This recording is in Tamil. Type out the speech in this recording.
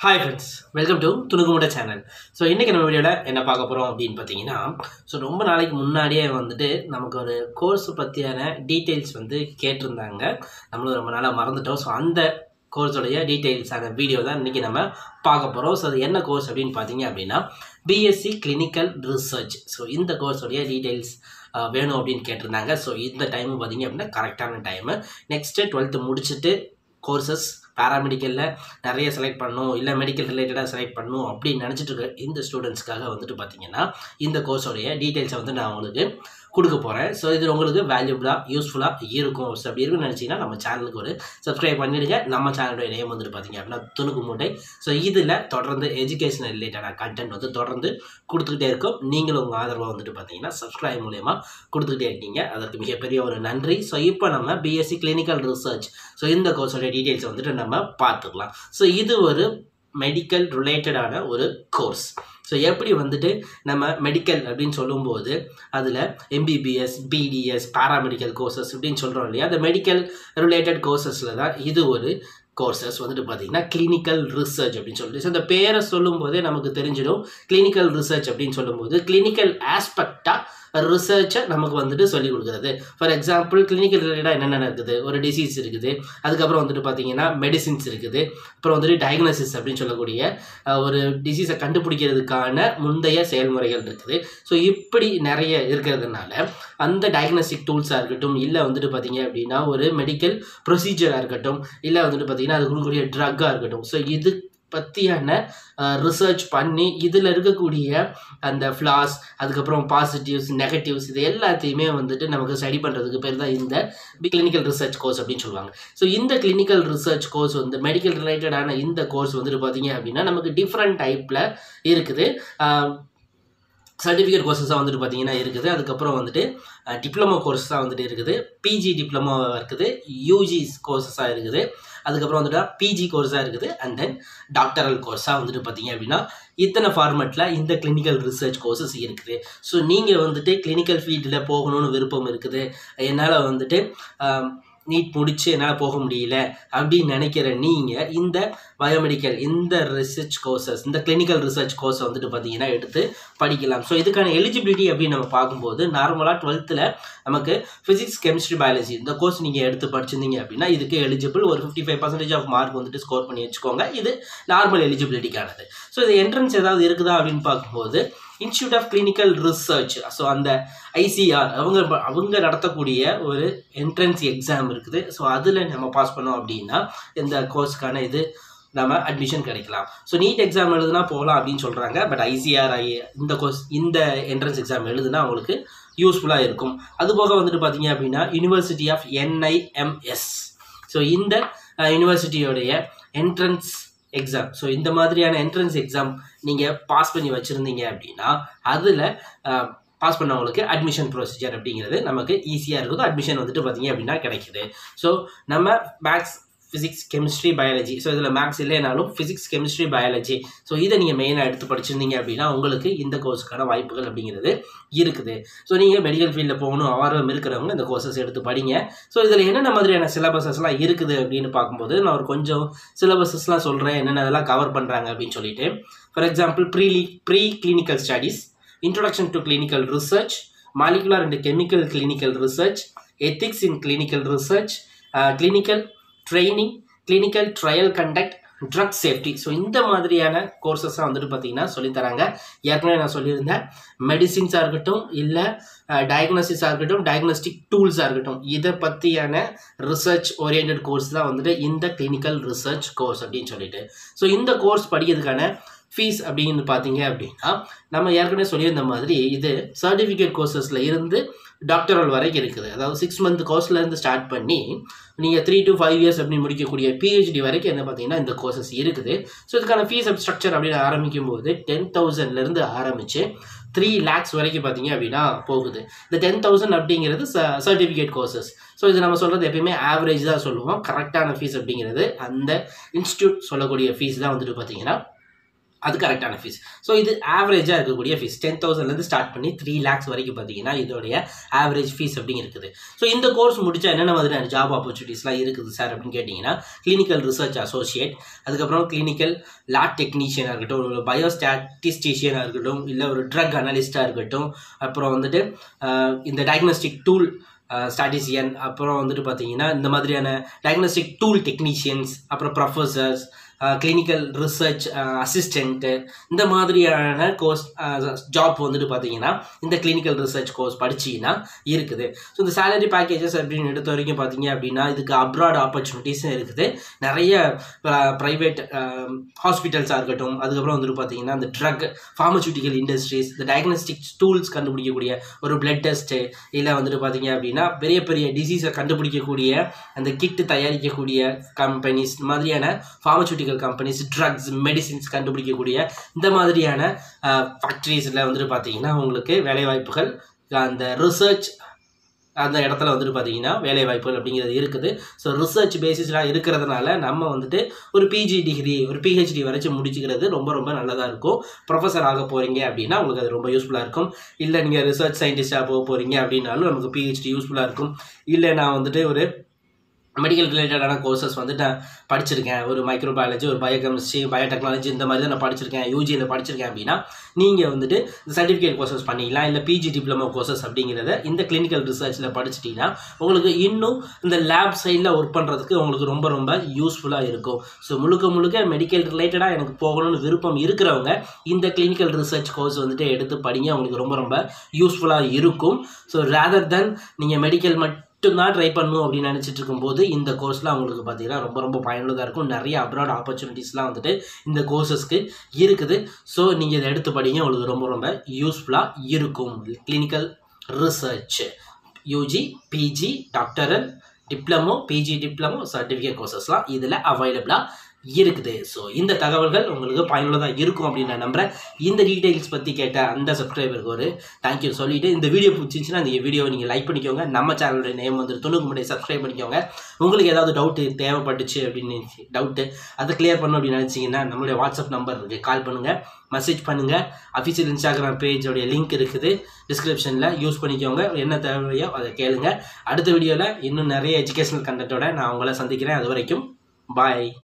ஹாய் ஃப்ரெண்ட்ஸ் வெல்கம் டு துணுக்குமுட சேனல் ஸோ இன்றைக்கி நம்ம வீடியோவில் என்ன பார்க்க போகிறோம் அப்படின்னு பார்த்தீங்கன்னா ஸோ ரொம்ப நாளைக்கு முன்னாடியே வந்துட்டு நமக்கு ஒரு கோர்ஸ் பற்றியான டீட்டெயில்ஸ் வந்து கேட்டிருந்தாங்க நம்மளும் ரொம்ப நாளாக மறந்துட்டோம் ஸோ அந்த கோர்ஸோடைய டீட்டெயில்ஸான வீடியோ தான் இன்றைக்கி நம்ம பார்க்க போகிறோம் ஸோ அது என்ன கோர்ஸ் அப்படின்னு பார்த்தீங்க அப்படின்னா பிஎஸ்சி கிளினிக்கல் ரிசர்ச் ஸோ இந்த கோர்ஸோடைய டீட்டெயில்ஸ் வேணும் அப்படின்னு கேட்டிருந்தாங்க ஸோ இந்த டைம் பார்த்தீங்க அப்படின்னா கரெக்டான டைமு நெக்ஸ்ட்டு டுவெல்த்து முடிச்சுட்டு கோர்சஸ் பேராமெடிக்கலில் நிறைய செலக்ட் பண்ணணும் இல்லை மெடிக்கல் ரிலேட்டடாக செலக்ட் பண்ணணும் அப்படின்னு நினச்சிட்டு இருக்க இந்த ஸ்டூடெண்ட்ஸ்க்காக வந்துட்டு பார்த்தீங்கன்னா இந்த கோர்ஸோடைய டீட்டெயில்ஸை வந்து நான் உங்களுக்கு கொடுக்க போகிறேன் ஸோ இது உங்களுக்கு வேல்யூபுளாக யூஸ்ஃபுல்லாக இருக்கும் ஸோ அப்படி இருக்குன்னு நினச்சிங்கன்னா நம்ம சேனலுக்கு ஒரு சப்ஸ்கிரைப் பண்ணிடுங்க நம்ம சேனலுடைய நேம் வந்துட்டு பார்த்தீங்க அப்படின்னா துணுக்கு மூட்டை ஸோ இதில் தொடர்ந்து எஜுகேஷன் ரிலேட்டடான கண்டென்ட் வந்து தொடர்ந்து கொடுத்துக்கிட்டே இருக்கும் நீங்களும் உங்கள் ஆதரவை வந்துட்டு பார்த்தீங்கன்னா சப்ஸ்கிரைப் மூலயமா கொடுத்துக்கிட்டே இருக்கீங்க அதற்கு மிகப்பெரிய ஒரு நன்றி ஸோ இப்போ நம்ம பிஎஸ்சி கிளினிக்கல் ரிசர்ச் ஸோ இந்த கோர்ஸோட டீட்டெயில்ஸ் வந்துட்டு நம்ம பார்த்துக்கலாம் ஸோ இது ஒரு மெடிக்கல் ரிலேட்டடான ஒரு கோர்ஸ் ஸோ எப்படி வந்துட்டு நம்ம மெடிக்கல் அப்படின்னு சொல்லும்போது அதில் எம்பிபிஎஸ் பிடிஎஸ் பேராமெடிக்கல் கோர்சஸ் அப்படின்னு சொல்கிறோம் இல்லையா அந்த மெடிக்கல் ரிலேட்டட் கோர்சஸில் தான் இது ஒரு கோர்சஸ் வந்துட்டு பார்த்தீங்கன்னா கிளினிக்கல் ரிசர்ச் அப்படின்னு சொல்லிட்டு ஸோ இந்த பேரை சொல்லும்போதே நமக்கு தெரிஞ்சிடும் கிளினிக்கல் ரிசர்ச் அப்படின்னு சொல்லும்போது கிளினிக்கல் ஆஸ்பெக்டாக ரிசர்ச்சை நமக்கு வந்துட்டு சொல்லிக் கொடுக்குறது ஃபார் எக்ஸாம்பிள் கிளினிக்கல் ரிலேட்டடாக என்னென்ன இருக்குது ஒரு டிசீஸ் இருக்குது அதுக்கப்புறம் வந்துட்டு பார்த்தீங்கன்னா மெடிசின்ஸ் இருக்குது அப்புறம் வந்துட்டு டயக்னோசிஸ் அப்படின்னு சொல்லக்கூடிய அஹ், ஒரு டிசீஸை கண்டுபிடிக்கிறதுக்கான முந்தைய செயல்முறைகள் இருக்குது ஸோ இப்படி நிறைய இருக்கிறதுனால அந்த டயக்னோஸ்டிக் டூல்ஸாக இருக்கட்டும் இல்லை வந்துட்டு பார்த்தீங்க அப்படின்னா ஒரு மெடிக்கல் ப்ரொசீஜராக இருக்கட்டும் இல்லை வந்துட்டு பார்த்தீங்கன்னா அது கொடுக்கக்கூடிய ட்ரக்காக இருக்கட்டும் ஸோ இது பற்றியான ரிசர்ச் பண்ணி இதில் இருக்கக்கூடிய அந்த ஃப்ளாஸ் அதுக்கப்புறம் பாசிட்டிவ்ஸ் நெகட்டிவ்ஸ் இது எல்லாத்தையுமே வந்துட்டு நமக்கு ஸ்டடி பண்ணுறதுக்கு பேர் தான் இந்த கிளினிக்கல் ரிசர்ச் கோர்ஸ் அப்படின்னு சொல்லுவாங்க ஸோ இந்த கிளினிக்கல் ரிசர்ச் கோர்ஸ் வந்து மெடிக்கல் ரிலேட்டடான இந்த கோர்ஸ் வந்துட்டு பார்த்தீங்க அப்படின்னா நமக்கு டிஃப்ரெண்ட் டைப்பில் இருக்குது சர்டிஃபிகேட் கோர்சஸாக வந்துட்டு பார்த்தீங்கன்னா இருக்குது அதுக்கப்புறம் வந்துட்டு டிப்ளமோ கோர்ஸாக வந்துட்டு இருக்குது பிஜி டிப்ளமோ இருக்குது யூஜி கோர்சஸாக இருக்குது அதுக்கப்புறம் வந்துட்டு பிஜி கோர்ஸாக இருக்குது அண்ட் தென் டாக்டரல் கோர்ஸாக வந்துட்டு பார்த்தீங்க அப்படின்னா இத்தனை ஃபார்மெட்டில் இந்த கிளினிக்கல் ரிசர்ச் கோர்சஸ் இருக்குது ஸோ நீங்கள் வந்துட்டு கிளினிக்கல் ஃபீல்டில் போகணும்னு விருப்பம் இருக்குது என்னால் வந்துட்டு நீட் முடிச்சு என்னால் போக முடியல அப்படின்னு நினைக்கிற நீங்கள் இந்த பயோமெடிக்கல் இந்த ரிசர்ச் கோர்சஸ் இந்த கிளினிக்கல் ரிசர்ச் கோர்ஸை வந்துட்டு பார்த்தீங்கன்னா எடுத்து படிக்கலாம் ஸோ இதுக்கான எலிஜிபிலிட்டி அப்படின்னு நம்ம பார்க்கும்போது நார்மலாக டுவெல்த்தில் நமக்கு ஃபிசிக்ஸ் கெமிஸ்ட்ரி பயாலஜி இந்த கோர்ஸ் நீங்கள் எடுத்து படிச்சிருந்தீங்க அப்படின்னா இதுக்கு எலிஜிபிள் ஒரு fifty five percentage of mark வந்துட்டு ஸ்கோர் பண்ணி வச்சுக்கோங்க இது நார்மல் எலிஜிபிலிட்டிக்கானது ஸோ இது என்ட்ரன்ஸ் ஏதாவது இருக்குதா அப்படின்னு பார்க்கும்போது institute of clinical research so அந்த ஐசிஆர் அவங்க அவங்க நடத்தக்கூடிய ஒரு என்ட்ரன்ஸ் எக்ஸாம் இருக்குது ஸோ அதில் நம்ம பாஸ் பண்ணோம் அப்படின்னா இந்த கோர்ஸ்க்கான இது நம்ம அட்மிஷன் கிடைக்கலாம் ஸோ நீட் எக்ஸாம் எழுதுனா போகலாம் அப்படின்னு சொல்கிறாங்க பட் ஐசிஆர் இந்த கோர்ஸ் இந்த என்ட்ரன்ஸ் எக்ஸாம் எழுதுனா அவங்களுக்கு யூஸ்ஃபுல்லாக இருக்கும் அது போக வந்துட்டு பார்த்தீங்க அப்படின்னா யூனிவர்சிட்டி ஆஃப் என்ஐஎம்எஸ் ஸோ இந்த யூனிவர்சிட்டியோடைய என்ட்ரன்ஸ் எக்ஸாம் ஸோ இந்த மாதிரியான என்ட்ரன்ஸ் எக்ஸாம் நீங்கள் பாஸ் பண்ணி வச்சுருந்தீங்க அப்படின்னா அதில் பாஸ் பண்ணவங்களுக்கு அட்மிஷன் ப்ரொசீஜர் அப்படிங்கிறது நமக்கு ஈஸியாக இருக்குது அட்மிஷன் வந்துட்டு பார்த்தீங்க அப்படின்னா கிடைக்குது ஸோ நம்ம maths physics chemistry biology so இதில் மேக்ஸ் இல்லைனாலும் ஃபிசிக்ஸ் கெமிஸ்ட்ரி பயாலஜி ஸோ இதை நீங்கள் மெயினாக எடுத்து படிச்சிருந்தீங்க அப்படின்னா உங்களுக்கு இந்த கோர்ஸுக்கான வாய்ப்புகள் அப்படிங்கிறது இருக்குது ஸோ நீங்கள் மெடிக்கல் ஃபீல்டில் போகணும் ஆர்வம் இருக்கிறவங்க இந்த கோர்சஸ் எடுத்து படிங்க ஸோ இதில் என்னென்ன மாதிரியான சிலபஸஸ்லாம் இருக்குது அப்படின்னு பார்க்கும்போது நான் ஒரு கொஞ்சம் சிலபஸஸ்லாம் சொல்கிறேன் என்னென்ன இதெல்லாம் கவர் பண்ணுறாங்க அப்படின்னு சொல்லிட்டு for example pre pre clinical studies introduction to clinical research, molecular and chemical clinical research, ethics in clinical research, uh, clinical training, clinical trial conduct, drug safety so இந்த மாதிரியான கோர்சஸாக வந்துட்டு பார்த்தீங்கன்னா சொல்லித்தராங்க ஏற்கனவே நான் சொல்லியிருந்தேன் மெடிசின்ஸாக இருக்கட்டும் இல்லை டயக்னோசிஸாக இருக்கட்டும் டயக்னோஸ்டிக் டூல்ஸாக இருக்கட்டும் இதை பற்றியான ரிசர்ச் ஓரியன்ட் கோர்ஸ் தான் வந்துட்டு இந்த கிளினிக்கல் ரிசர்ச் கோர்ஸ் அப்படின்னு சொல்லிட்டு ஸோ இந்த கோர்ஸ் படிக்கிறதுக்கான ஃபீஸ் அப்படின்னு பார்த்தீங்க அப்படின்னா நம்ம ஏற்கனவே சொல்லியிருந்த மாதிரி இது சர்டிஃபிகேட் கோர்சஸில் இருந்து டாக்டரல் வரைக்கும் இருக்குது அதாவது சிக்ஸ் மந்த் கோர்ஸ்லேருந்து ஸ்டார்ட் பண்ணி நீங்கள் த்ரீ டு ஃபைவ் இயர்ஸ் அப்படி முடிக்கக்கூடிய பிஹெச்டி வரைக்கும் என்ன பார்த்தீங்கன்னா இந்த கோர்சஸ் இருக்குது ஸோ இதுக்கான ஃபீஸ் ஸ்ட்ரக்சர் அப்படின்னு ஆரம்பிக்கும் போது டென் தௌசண்ட்லேருந்து ஆரம்பித்து த்ரீ லேக்ஸ் வரைக்கும் பார்த்தீங்க அப்படின்னா போகுது இந்த டென் தௌசண்ட் அப்படிங்கிறது சர்டிஃபிகேட் கோர்சஸ் ஸோ இது நம்ம சொல்கிறது எப்பயுமே ஆவரேஜ் தான் சொல்லுவோம் கரெக்டான ஃபீஸ் அப்படிங்கிறது அந்த இன்ஸ்டியூட் சொல்லக்கூடிய ஃபீஸ் தான் வந்துட்டு பார்த்தீங்கன்னா அது கரெக்டான ஃபீஸ் ஸோ இது ஆவரேஜாக இருக்கக்கூடிய ஃபீஸ் டென் தௌசண்ட்லேருந்து ஸ்டார்ட் பண்ணி த்ரீ லேக்ஸ் வரைக்கும் பார்த்தீங்கன்னா இதோடைய ஆவரேஜ் ஃபீஸ் அப்படின்னு இருக்குது ஸோ இந்த கோர்ஸ் முடிச்சா என்னென்ன மாதிரியான ஜாப் ஆப்பர்ச்சுனிட்டிஸ்லாம் இருக்குது சார் அப்படின்னு கேட்டிங்கன்னா கிளினிக்கல் ரிசர்ச் அசோசியேட் அதுக்கப்புறம் கிளினிக்கல் லேப் டெக்னீஷியனாக இருக்கட்டும் ஒரு பயோஸ்டாட்டிஸ்டிஷியனாக இருக்கட்டும் இல்லை ஒரு ட்ரக் அனலிஸ்ட்டாக இருக்கட்டும் அப்புறம் வந்துட்டு ஆஹ், இந்த டயக்னோஸ்டிக் டூல் ஸ்டாட்டிசியன் அப்புறம் வந்துட்டு பார்த்தீங்கன்னா இந்த மாதிரியான டயக்னோஸ்டிக் டூல் டெக்னீஷியன்ஸ் அப்புறம் ப்ரொஃபஸர்ஸ் கிளினிக்கல் ரிசர்ச் அசிஸ்டண்ட்டு இந்த மாதிரியான கோர்ஸ் ஜாப் வந்துட்டு பார்த்தீங்கன்னா இந்த கிளினிக்கல் ரிசர்ச் கோர்ஸ் படிச்சீங்கன்னா இருக்குது ஸோ இந்த சேலரி பேக்கேஜஸ் அப்படின்னு எடுத்த வரைக்கும் பார்த்தீங்க அப்படின்னா இதுக்கு அப்ராட் ஆப்பர்ச்சுனிட்டிஸும் இருக்குது நிறைய ப்ரைவேட் ஹாஸ்பிட்டல்ஸாக இருக்கட்டும் அதுக்கப்புறம் வந்துட்டு பார்த்தீங்கன்னா இந்த ட்ரக் ஃபார்மசூட்டிக்கல் இண்டஸ்ட்ரீஸ் இந்த டயக்னோஸ்டிக் டூல்ஸ் கண்டுபிடிக்கக்கூடிய ஒரு பிளட் டெஸ்ட்டு இல்லை வந்துட்டு பார்த்தீங்க அப்படின்னா பெரிய பெரிய டிசீஸை கண்டுபிடிக்கக்கூடிய அந்த கிட்டு தயாரிக்கக்கூடிய கம்பெனிஸ் இந்த மாதிரியான ஃபார்மசூட்டிக்கல் கம்பெனிஸ் ட்ரக்ஸ் மெடிசின்ஸ் கண்டுபிடிக்கக்கூடிய இந்த மாதிரியான ஃபேக்ட்ரிஸில் வந்துட்டு பார்த்தீங்கன்னா உங்களுக்கு வேலைவாய்ப்புகள் அந்த ரிசர்ச் அந்த இடத்துல வந்துட்டு பார்த்தீங்கன்னா வேலை வாய்ப்புகள் அப்படிங்கிறது இருக்குது ஸோ ரிசர்ச் பேசிஸ்லாம் இருக்கிறதுனால நம்ம வந்துட்டு ஒரு பிஜி டிகிரி ஒரு பிஹெச்டி வரைக்கும் முடிச்சுக்கிறது ரொம்ப ரொம்ப நல்லதாக இருக்கும் ப்ரொஃபஸர் ஆக போகிறீங்க அப்படின்னா உங்களுக்கு அது ரொம்ப யூஸ்ஃபுல்லாக இருக்கும் இல்லை நீங்கள் ரிசர்ச் சயின்டிஸ்டாக போக போகிறீங்க அப்படின்னாலும் நமக்கு பிஹெச்டி யூஸ்ஃபுல்லாக இருக்கும் இல்லை நான் வந்துட்டு ஒரு மெடிக்கல் ரிலேட்டடான கோர்சஸ் வந்து நான் படிச்சிருக்கேன் ஒரு மைக்ரோபயாலஜி ஒரு பயோகெமிஸ்ட்ரி பயோடெக்னாலஜி இந்த மாதிரி தான் நான் படிச்சிருக்கேன் யூஜியில் படிச்சிருக்கேன் அப்படின்னா நீங்கள் வந்துட்டு சர்டிஃபிகேட் கோர்சஸ் பண்ணிக்கலாம் இல்லை பிஜி டிப்ளமோ கோர்சஸ் அப்படிங்கிறத இந்த கிளினிக்கல் ரிசர்ச்சில் படிச்சிட்டிங்கன்னா உங்களுக்கு இன்னும் இந்த லேப் சைடில் ஒர்க் பண்ணுறதுக்கு உங்களுக்கு ரொம்ப ரொம்ப யூஸ்ஃபுல்லாக இருக்கும் ஸோ முழுக்க முழுக்க மெடிக்கல் ரிலேட்டடாக எனக்கு போகணும்னு விருப்பம் இருக்கிறவங்க இந்த கிளினிக்கல் ரிசர்ச் கோர்ஸ் வந்துட்டு எடுத்து படிங்க உங்களுக்கு ரொம்ப ரொம்ப யூஸ்ஃபுல்லாக இருக்கும் ஸோ ரேதர் தென் நீங்கள் மெடிக்கல் மட்டும் மட்டும்தான் ட்ரை பண்ணணும் அப்படின்னு நினச்சிட்டு இருக்கும்போது இந்த கோர்ஸ்லாம் உங்களுக்கு பார்த்தீங்கன்னா ரொம்ப ரொம்ப பயனுள்ளதாக இருக்கும் நிறைய அப்ராட் ஆப்பர்ச்சுனிட்டிஸ்லாம் வந்துட்டு இந்த கோர்சஸ்க்கு இருக்குது ஸோ நீங்கள் இதை எடுத்து படிங்க உங்களுக்கு ரொம்ப ரொம்ப யூஸ்ஃபுல்லாக இருக்கும் clinical research UG PG doctoral diploma PG diploma certificate கோர்சஸ்லாம் இதில் அவைலபிளாக இருக்குது ஸோ இந்த தகவல்கள் உங்களுக்கு பயனுள்ளதாக இருக்கும் அப்படின்னு நான் நம்புகிறேன் இந்த டீட்டெயில்ஸ் பற்றி கேட்ட அந்த சப்ஸ்கிரைபருக்கு ஒரு தேங்க்யூ சொல்லிட்டு இந்த வீடியோ பிடிச்சிருந்துச்சுன்னா இந்த வீடியோவை நீங்கள் லைக் பண்ணிக்கோங்க நம்ம சேனலோட நேம் வந்து தொண்ணூறு முன்னாடி சப்ஸ்கிரைப் பண்ணிக்கோங்க உங்களுக்கு ஏதாவது டவுட்டு தேவைப்பட்டுச்சு அப்படின்னு டவுட்டு அதை கிளியர் பண்ணணும் அப்படின்னு நினச்சிங்கன்னா நம்மளுடைய வாட்ஸ்அப் நம்பர் இருக்குது கால் பண்ணுங்கள் மெசேஜ் பண்ணுங்கள் அஃபிஷியல் இன்ஸ்டாகிராம் பேஜோடைய லிங்க் இருக்குது டிஸ்கிரிப்ஷனில் யூஸ் பண்ணிக்கோங்க என்ன தேவையோ அதை கேளுங்க அடுத்த வீடியோவில் இன்னும் நிறைய எஜுகேஷனல் கண்டென்ட்டோட நான் உங்களை சந்திக்கிறேன் அது வரைக்கும் பாய்